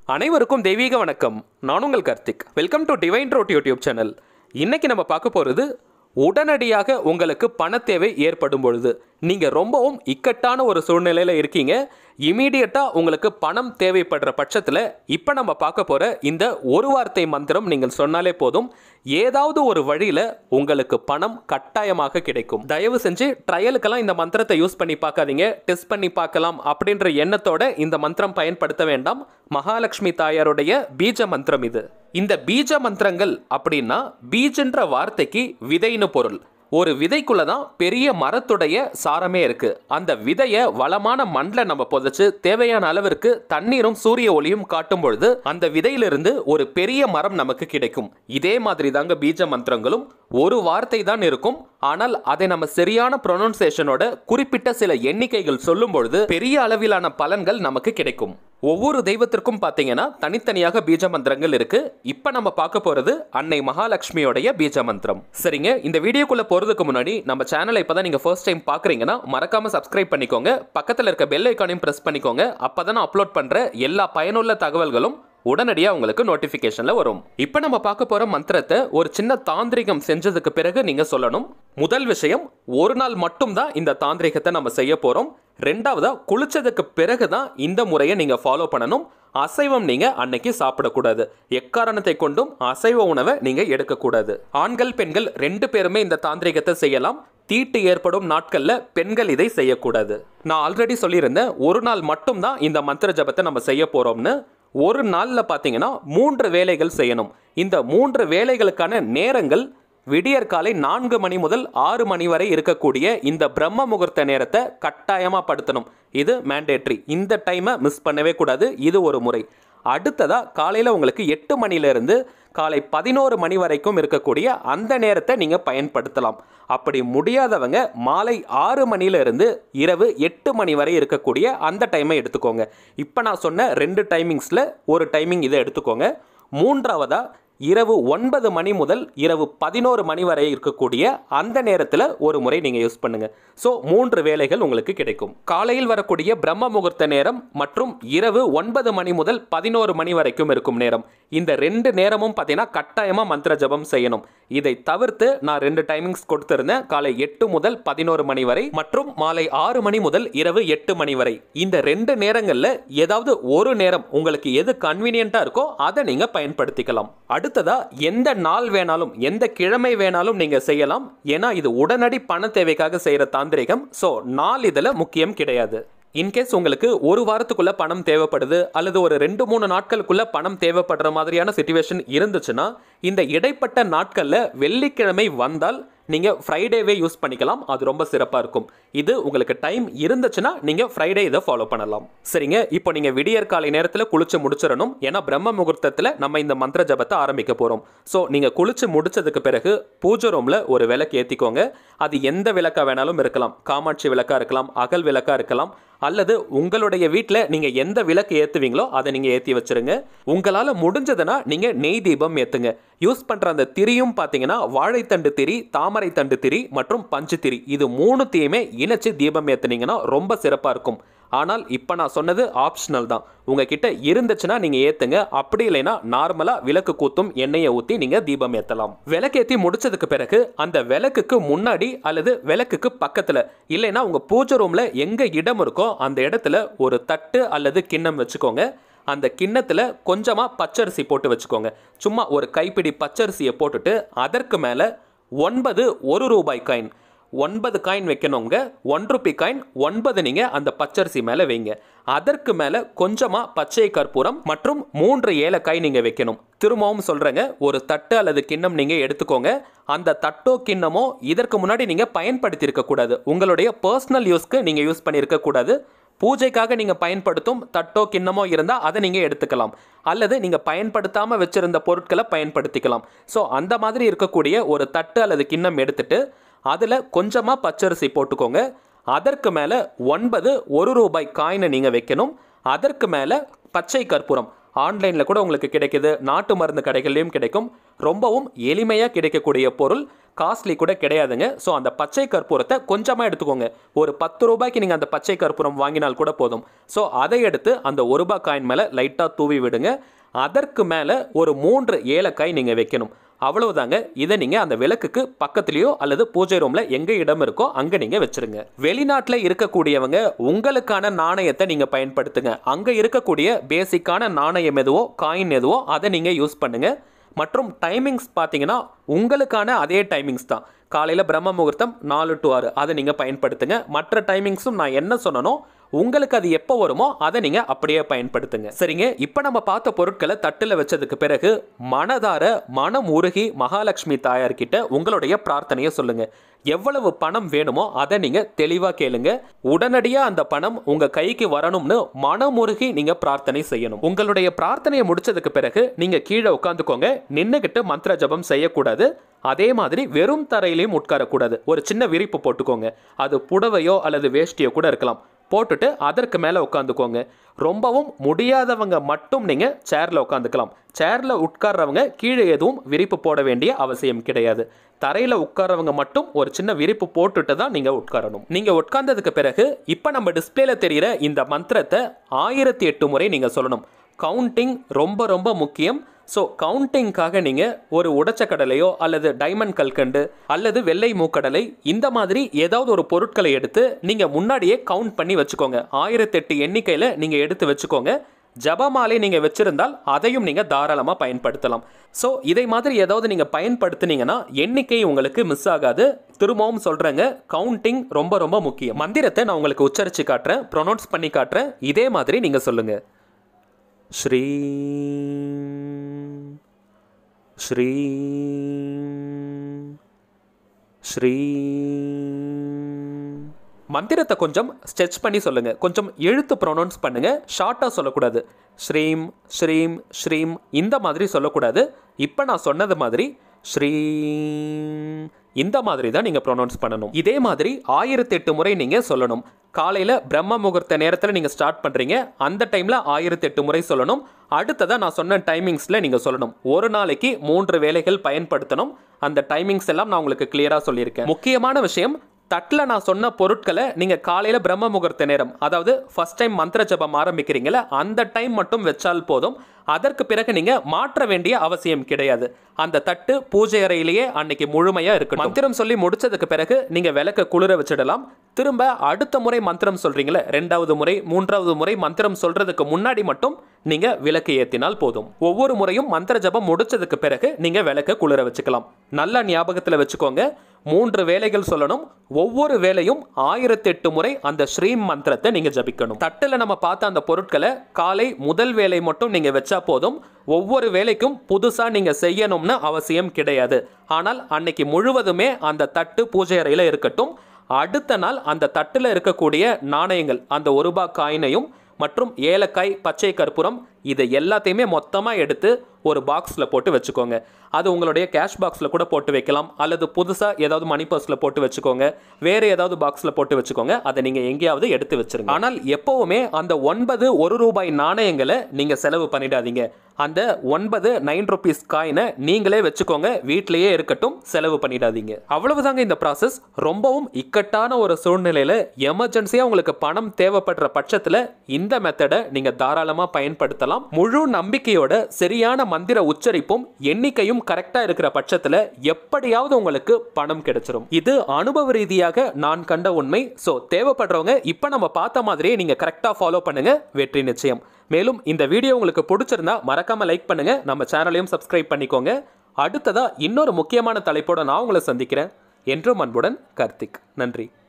அனைவருக்கும் தெய்வீக வணக்கம் நான் உங்கள் Karthik welcome to divine road YouTube channel இன்னைக்கு நம்ம பார்க்க போகிறது உடனடியாக உங்களுக்கு பண தேவை ஏற்படும் பொழுது நீங்கள் ரொம்பவும் இக்கட்டான ஒரு சூழ்நிலையில் இருக்கீங்க இமீடியட்டாக உங்களுக்கு பணம் தேவைப்படுற பட்சத்தில் இப்போ நம்ம பார்க்க போகிற இந்த ஒரு வார்த்தை மந்திரம் நீங்கள் சொன்னாலே போதும் ஏதாவது ஒரு வழியில் உங்களுக்கு பணம் கட்டாயமாக கிடைக்கும் தயவு செஞ்சு ட்ரையலுக்கெல்லாம் இந்த மந்திரத்தை யூஸ் பண்ணி பார்க்காதீங்க டெஸ்ட் பண்ணி பார்க்கலாம் அப்படின்ற எண்ணத்தோட இந்த மந்திரம் பயன்படுத்த வேண்டாம் மகாலட்சுமி தாயாருடைய பீஜ மந்திரம் இது இந்த பீஜ மந்திரங்கள் அப்படின்னா பீஜன்ற வார்த்தைக்கு விதைன்னு பொருள் ஒரு விதைக்குள்ள தான் பெரிய மரத்துடைய சாரமே இருக்கு அந்த விதையை வளமான மண்ணில் நம்ம புதைச்சு தேவையான அளவிற்கு தண்ணீரும் சூரிய ஒளியும் காட்டும் பொழுது அந்த விதையிலிருந்து ஒரு பெரிய மரம் நமக்கு கிடைக்கும் இதே மாதிரி தாங்க பீஜ மந்திரங்களும் ஒரு வார்த்தை தான் இருக்கும் ஆனால் அதை நம்ம சரியான ப்ரொனவுன்சேஷனோட குறிப்பிட்ட சில எண்ணிக்கைகள் சொல்லும் பொழுது பெரிய அளவிலான பலன்கள் நமக்கு கிடைக்கும் ஒவ்வொரு தெய்வத்திற்கும் பார்த்தீங்கன்னா தனித்தனியாக பீஜ மந்திரங்கள் இருக்கு இப்போ நம்ம பார்க்க போறது அன்னை மகாலட்சுமியோடைய பீஜ மந்திரம் சரிங்க இந்த வீடியோக்குள்ள போறதுக்கு முன்னாடி நம்ம சேனலை இப்பதான் நீங்க ஃபர்ஸ்ட் டைம் பாக்குறீங்கன்னா மறக்காம சப்ஸ்கிரைப் பண்ணிக்கோங்க பக்கத்துல இருக்க பெல் ஐக்கானையும் பிரஸ் பண்ணிக்கோங்க அப்பதான் நான் அப்லோட் பண்ற எல்லா பயனுள்ள தகவல்களும் உடனடியாக உங்களுக்கு நோட்டிஃபிகேஷனில் வரும் இப்போ நம்ம பார்க்க போகிற மந்திரத்தை ஒரு சின்ன தாந்திரிகம் செஞ்சதுக்கு பிறகு நீங்கள் சொல்லணும் முதல் விஷயம் ஒரு நாள் மட்டும்தான் இந்த தாந்திரிகத்தை நம்ம செய்ய போகிறோம் ரெண்டாவதா குளிச்சதுக்கு பிறகு தான் இந்த முறையை நீங்கள் ஃபாலோ பண்ணணும் அசைவம் நீங்க அன்னைக்கு சாப்பிடக்கூடாது எக்காரணத்தை கொண்டும் அசைவ உணவை நீங்க எடுக்கக்கூடாது ஆண்கள் பெண்கள் ரெண்டு பேருமே இந்த தாந்திரிகத்தை செய்யலாம் தீட்டு ஏற்படும் நாட்கள்ல பெண்கள் இதை செய்யக்கூடாது நான் ஆல்ரெடி சொல்லியிருந்தேன் ஒரு நாள் மட்டும்தான் இந்த மந்திர ஜபத்தை நம்ம செய்ய போறோம்னு ஒரு நாளில் பார்த்தீங்கன்னா மூன்று வேலைகள் செய்யணும் இந்த மூன்று வேலைகளுக்கான நேரங்கள் விடியற் காலை நான்கு மணி முதல் ஆறு மணி வரை இருக்கக்கூடிய இந்த பிரம்ம முகூர்த்த நேரத்தை கட்டாயமாக படுத்தணும் இது மேண்டேட்ரி இந்த டைமை மிஸ் பண்ணவே கூடாது இது ஒரு முறை அடுத்ததாக காலையில் உங்களுக்கு எட்டு மணிலேருந்து காலை பதினோரு மணி வரைக்கும் இருக்கக்கூடிய அந்த நேரத்தை நீங்கள் பயன்படுத்தலாம் அப்படி முடியாதவங்க மாலை ஆறு மணிலேருந்து இரவு எட்டு மணி வரை இருக்கக்கூடிய அந்த டைமை எடுத்துக்கோங்க இப்போ நான் சொன்ன ரெண்டு டைமிங்ஸில் ஒரு டைமிங் இதை எடுத்துக்கோங்க மூன்றாவதாக இரவு ஒன்பது மணி முதல் இரவு பதினோரு மணி வரை இருக்கக்கூடிய அந்த நேரத்தில் ஒரு முறை நீங்கள் யூஸ் பண்ணுங்க ஸோ மூன்று வேலைகள் உங்களுக்கு கிடைக்கும் காலையில் வரக்கூடிய பிரம்ம முகூர்த்த நேரம் மற்றும் இரவு ஒன்பது மணி முதல் பதினோரு மணி வரைக்கும் இருக்கும் நேரம் இந்த ரெண்டு நேரமும் பார்த்தீங்கன்னா கட்டாயமாக மந்திர ஜபம் செய்யணும் இதை தவிர்த்து நான் ரெண்டு டைமிங்ஸ் கொடுத்திருந்தேன் காலை எட்டு முதல் பதினோரு மணி வரை மற்றும் மாலை ஆறு மணி முதல் இரவு எட்டு மணி வரை இந்த ரெண்டு நேரங்களில் ஏதாவது ஒரு நேரம் உங்களுக்கு எது கன்வீனியண்ட்டாக இருக்கோ அதை நீங்கள் பயன்படுத்திக்கலாம் அடுத்ததா எந்த நாள் வேணாலும் எந்த கிழமை வேணாலும் நீங்க செய்யலாம் ஏன்னா இது உடனடி பண தேவைக்காக செய்யற தாந்திரிகம் ஸோ நாள் இதில் முக்கியம் கிடையாது இன்கேஸ் உங்களுக்கு ஒரு வாரத்துக்குள்ள பணம் தேவைப்படுது அல்லது ஒரு ரெண்டு மூணு நாட்களுக்குள்ள பணம் தேவைப்படுற மாதிரியான சுச்சுவேஷன் இருந்துச்சுன்னா இந்த இடைப்பட்ட நாட்களில் வெள்ளிக்கிழமை வந்தால் நீங்கள் ஃப்ரைடேவே யூஸ் பண்ணிக்கலாம் அது ரொம்ப சிறப்பாக இருக்கும் இது உங்களுக்கு டைம் இருந்துச்சுன்னா நீங்கள் ஃப்ரைடே இதை ஃபாலோ பண்ணலாம் சரிங்க இப்போ நீங்கள் விடியற் காலை நேரத்தில் குளிச்சு முடிச்சிடணும் ஏன்னா பிரம்ம முகூர்த்தத்தில் நம்ம இந்த மந்திர ஜபத்தை ஆரம்பிக்க போகிறோம் ஸோ நீங்கள் குளிச்சு முடிச்சதுக்கு பிறகு பூஜை ரூமில் ஒரு விளக்கு ஏற்றிக்கோங்க அது எந்த விளக்காக வேணாலும் இருக்கலாம் காமாட்சி விளக்காக இருக்கலாம் அகல் விளக்காக இருக்கலாம் அல்லது உங்களுடைய வீட்டில் நீங்கள் எந்த விளக்கு ஏற்றுவீங்களோ அதை நீங்கள் ஏற்றி வச்சிருங்க உங்களால் முடிஞ்சதுன்னா நீங்கள் நெய் தீபம் ஏற்றுங்க யூஸ் பண்ணுற அந்த திரியும் பார்த்தீங்கன்னா வாழைத்தண்டு திரி தாமரை தண்டு திரி மற்றும் பஞ்சு திரி இது மூணுத்தையுமே இணைச்சு தீபம் ஏற்றுனீங்கன்னா ரொம்ப சிறப்பாக இருக்கும் ஆனால் இப்போ நான் சொன்னது ஆப்ஷனல் தான் உங்ககிட்ட இருந்துச்சுன்னா நீங்கள் ஏற்றுங்க அப்படி இல்லைன்னா நார்மலாக விளக்கு கூத்தும் எண்ணெயை ஊற்றி நீங்கள் தீபம் ஏற்றலாம் விளக்கேற்றி முடிச்சதுக்கு பிறகு அந்த விளக்குக்கு முன்னாடி அல்லது விளக்குக்கு பக்கத்தில் இல்லைன்னா உங்கள் பூஜை ரூமில் எங்கே இடம் இருக்கோ அந்த இடத்துல ஒரு தட்டு அல்லது கிண்ணம் வச்சுக்கோங்க அந்த கிண்ணத்தில் கொஞ்சமாக பச்சரிசி போட்டு வச்சுக்கோங்க சும்மா ஒரு கைப்பிடி பச்சரிசியை போட்டுட்டு அதற்கு மேலே ஒன்பது ஒரு ரூபாய் காயின் ஒன்பது காயின் வைக்கணுங்க ஒன் ருபி காயின் ஒன்பது நீங்கள் அந்த பச்சரிசி மேலே வைங்க அதற்கு மேலே கொஞ்சமாக பச்சை கற்பூரம் மற்றும் மூன்று ஏலக்காய் நீங்கள் வைக்கணும் திரும்பவும் சொல்கிறேங்க ஒரு தட்டு அல்லது கிண்ணம் நீங்கள் எடுத்துக்கோங்க அந்த தட்டோ கிண்ணமோ இதற்கு முன்னாடி நீங்கள் பயன்படுத்தி இருக்கக்கூடாது உங்களுடைய பர்சனல் யூஸ்க்கு நீங்கள் யூஸ் பண்ணியிருக்கக்கூடாது பூஜைக்காக நீங்கள் பயன்படுத்தும் தட்டோ கிண்ணமோ இருந்தால் அதை நீங்கள் எடுத்துக்கலாம் அல்லது நீங்கள் பயன்படுத்தாமல் வச்சிருந்த பொருட்களை பயன்படுத்திக்கலாம் ஸோ அந்த மாதிரி இருக்கக்கூடிய ஒரு தட்டு அல்லது கிண்ணம் எடுத்துட்டு அதில் கொஞ்சமாக பச்சரிசி போட்டுக்கோங்க அதற்கு மேலே ஒன்பது ஒரு ரூபாய் காயினை நீங்கள் வைக்கணும் அதற்கு மேலே பச்சை கற்பூரம் ஆன்லைனில் கூட உங்களுக்கு கிடைக்குது நாட்டு மருந்து கடைகள்லையும் கிடைக்கும் ரொம்பவும் எளிமையாக கிடைக்கக்கூடிய பொருள் காஸ்ட்லி கூட கிடையாதுங்க ஸோ அந்த பச்சை கற்பூரத்தை கொஞ்சமாக எடுத்துக்கோங்க ஒரு பத்து ரூபாய்க்கு நீங்கள் அந்த பச்சை கற்பூரம் வாங்கினால் கூட போதும் ஸோ அதை எடுத்து அந்த ஒரு ரூபாய் காயின் மேலே லைட்டாக தூவி விடுங்க அதற்கு மேலே ஒரு மூன்று ஏலக்காய் நீங்கள் வைக்கணும் அவ்வளவுதாங்க இதை நீங்கள் அந்த விளக்குக்கு பக்கத்துலேயோ அல்லது பூஜை ரூமில் எங்கே இடம் இருக்கோ அங்கே நீங்கள் வச்சிருங்க வெளிநாட்டில் இருக்கக்கூடியவங்க உங்களுக்கான நாணயத்தை நீங்கள் பயன்படுத்துங்க அங்கே இருக்கக்கூடிய பேசிக்கான நாணயம் எதுவோ காயின் எதுவோ அதை நீங்கள் யூஸ் பண்ணுங்க மற்றும் டைமிங்ஸ் பார்த்தீங்கன்னா உங்களுக்கான அதே டைமிங்ஸ் தான் காலையில் பிரம்ம முகூர்த்தம் நாலு டு ஆறு அதை நீங்கள் பயன்படுத்துங்க மற்ற டைமிங்ஸும் நான் என்ன சொன்னனோ உங்களுக்கு அது எப்போ வருமோ அதை நீங்கள் அப்படியே பயன்படுத்துங்க சரிங்க இப்போ நம்ம பார்த்த பொருட்களை தட்டில் வச்சதுக்கு பிறகு மனதார மனம் உருகி மகாலட்சுமி தாயார்கிட்ட உங்களுடைய பிரார்த்தனையை சொல்லுங்க எவ்வளவு பணம் வேணுமோ அதை நீங்க தெளிவா கேளுங்க உடனடியா அந்த பணம் உங்க கைக்கு வரணும்னு மனமுருகி நீங்க பிரார்த்தனை செய்யணும் உங்களுடைய பிரார்த்தனையை முடிச்சதுக்கு பிறகு நீங்க கீழே உட்காந்துக்கோங்க நின்னுகிட்டு மந்திர ஜபம் செய்யக்கூடாது அதே மாதிரி வெறும் தரையிலையும் உட்காரக்கூடாது ஒரு சின்ன விரிப்பு போட்டுக்கோங்க அது புடவையோ அல்லது வேஷ்டியோ கூட இருக்கலாம் போட்டுட்டு அதற்கு மேலே உட்காந்துக்கோங்க ரொம்பவும் முடியாதவங்க மட்டும் நீங்கள் சேரில் உட்காந்துக்கலாம் சேரில் உட்கார்றவங்க கீழே எதுவும் விரிப்பு போட வேண்டிய அவசியம் கிடையாது தரையில் உட்கார்றவங்க மட்டும் ஒரு சின்ன விரிப்பு போட்டுட்டு தான் நீங்கள் உட்காரணும் நீங்கள் உட்கார்ந்ததுக்கு பிறகு இப்போ நம்ம டிஸ்பிளேல தெரிகிற இந்த மந்திரத்தை ஆயிரத்தி எட்டு முறை நீங்கள் சொல்லணும் கவுண்டிங் ரொம்ப ரொம்ப முக்கியம் ஸோ கவுண்டிங்காக நீங்கள் ஒரு உடைச்ச கடலையோ அல்லது டைமண்ட் கல்கண்டு அல்லது வெள்ளை மூக்கடலை இந்த மாதிரி ஏதாவது ஒரு பொருட்களை எடுத்து நீங்கள் முன்னாடியே கவுண்ட் பண்ணி வச்சுக்கோங்க ஆயிரத்தெட்டு எண்ணிக்கையில் நீங்கள் எடுத்து வச்சுக்கோங்க ஜபமாலை நீங்கள் வச்சிருந்தால் அதையும் நீங்கள் தாராளமாக பயன்படுத்தலாம் ஸோ இதை மாதிரி ஏதாவது நீங்கள் பயன்படுத்துனீங்கன்னா எண்ணிக்கை உங்களுக்கு மிஸ் ஆகாது திரும்பவும் சொல்கிறேங்க கவுண்டிங் ரொம்ப ரொம்ப முக்கியம் மந்திரத்தை நான் உங்களுக்கு உச்சரித்து காட்டுறேன் ப்ரொனவுன்ஸ் பண்ணி காட்டுறேன் இதே மாதிரி நீங்கள் சொல்லுங்கள் ஸ்ரீ ஸ்ரீ ஸ்ரீ மந்திரத்தை கொஞ்சம் ஸ்ட்ரெச் பண்ணி சொல்லுங்க கொஞ்சம் எழுத்து ப்ரொனவுன்ஸ் பண்ணுங்க ஷார்ட்டாக சொல்லக்கூடாது ஸ்ரீம் ஸ்ரீம் ஸ்ரீம் இந்த மாதிரி சொல்லக்கூடாது இப்போ நான் சொன்னது மாதிரி ஸ்ரீம் இந்த மாதிரி தான் நீங்கள் ப்ரொனவுன்ஸ் பண்ணணும் இதே மாதிரி ஆயிரத்தி எட்டு முறை நீங்கள் சொல்லணும் காலையில் பிரம்ம முகூர்த்த நேரத்தில் நீங்கள் ஸ்டார்ட் பண்ணுறீங்க அந்த டைமில் ஆயிரத்தி எட்டு முறை சொல்லணும் அடுத்ததாக நான் சொன்ன டைமிங்ஸில் நீங்கள் சொல்லணும் ஒரு நாளைக்கு மூன்று வேலைகள் பயன்படுத்தணும் அந்த டைமிங்ஸ் எல்லாம் நான் உங்களுக்கு கிளியராக சொல்லியிருக்கேன் முக்கியமான விஷயம் தட்டில் நான் சொன்ன பொருட்களை நீங்கள் காலையில் பிரம்ம முகூர்த்த நேரம் அதாவது ஃபர்ஸ்ட் டைம் மந்திர ஜபம் ஆரம்பிக்கிறீங்களே அந்த டைம் மட்டும் வச்சால் போதும் அதற்கு பிறகு நீங்கள் மாற்ற வேண்டிய அவசியம் கிடையாது அந்த தட்டு பூஜை அறையிலேயே அன்னைக்கு முழுமையாக இருக்கணும் மந்திரம் சொல்லி முடிச்சதுக்கு பிறகு நீங்கள் விளக்க குளிர வச்சிடலாம் திரும்ப அடுத்த முறை மந்திரம் சொல்றீங்களே ரெண்டாவது முறை மூன்றாவது முறை மந்திரம் சொல்றதுக்கு முன்னாடி மட்டும் நீங்க விளக்கு ஏத்தினால் போதும் ஒவ்வொரு முறையும் மந்திர ஜபம் முடிச்சதுக்கு பிறகு நீங்க விளக்க குளிர வச்சுக்கலாம் நல்லா ஞாபகத்தில் வச்சுக்கோங்க மூன்று வேலைகள் சொல்லணும் ஒவ்வொரு வேலையும் ஆயிரத்தி எட்டு முறை அந்த ஸ்ரீம் மந்திரத்தை நீங்க ஜபிக்கணும் தட்டில் நம்ம பார்த்த அந்த பொருட்களை காலை முதல் வேலை மட்டும் நீங்க வச்சா போதும் ஒவ்வொரு வேலைக்கும் புதுசா நீங்க செய்யணும்னு அவசியம் கிடையாது ஆனால் அன்னைக்கு முழுவதுமே அந்த தட்டு பூஜை அறையில் இருக்கட்டும் அடுத்த நாள் அந்த தட்டில் இருக்கக்கூடிய நாணயங்கள் அந்த ஒரு ரூபாய் காயினையும் மற்றும் ஏலக்காய் பச்சை கற்பூரம் இதை எல்லாத்தையுமே மொத்தமாக எடுத்து ஒரு பாக்ஸில் போட்டு வச்சுக்கோங்க அது உங்களுடைய கேஷ் பாக்ஸில் கூட போட்டு வைக்கலாம் அல்லது புதுசாக ஏதாவது மணி பர்ஸில் போட்டு வச்சுக்கோங்க வேறு ஏதாவது பாக்ஸில் போட்டு வச்சுக்கோங்க அதை நீங்கள் எங்கேயாவது எடுத்து வச்சிருங்க ஆனால் எப்போவுமே அந்த ஒன்பது ஒரு ரூபாய் நாணயங்களை நீங்கள் செலவு பண்ணிடாதீங்க அந்த ஒன்பது நைன் ருபீஸ் காயினை நீங்களே வச்சுக்கோங்க வீட்டிலேயே இருக்கட்டும் செலவு பண்ணிடாதீங்க அவ்வளவுதாங்க இந்த ப்ராசஸ் ரொம்பவும் இக்கட்டான ஒரு சூழ்நிலையில் எமர்ஜென்சியாக உங்களுக்கு பணம் தேவைப்படுற பட்சத்தில் இந்த மெத்தடை நீங்கள் தாராளமாக பயன்படுத்தலாம் முழு நம்பிக்கையோட சரியான மந்திர உச்சரிப்பும் எண்ணிக்கையும் கரெக்டாக இருக்கிற பட்சத்தில் எப்படியாவது உங்களுக்கு பணம் கிடைச்சிரும் இது அனுபவ ரீதியாக நான் கண்ட உண்மை ஸோ தேவைப்படுறவங்க இப்போ நம்ம பார்த்த மாதிரியே நீங்கள் கரெக்டாக ஃபாலோ பண்ணுங்க வெற்றி நிச்சயம் மேலும் இந்த வீடியோ உங்களுக்கு பிடிச்சிருந்தா மறக்காம லைக் பண்ணுங்க நம்ம சேனலையும் சப்ஸ்கிரைப் பண்ணிக்கோங்க அடுத்ததா இன்னொரு முக்கியமான தலைப்போட நான் உங்களை சந்திக்கிறேன் என்றும் அன்புடன் கார்த்திக் நன்றி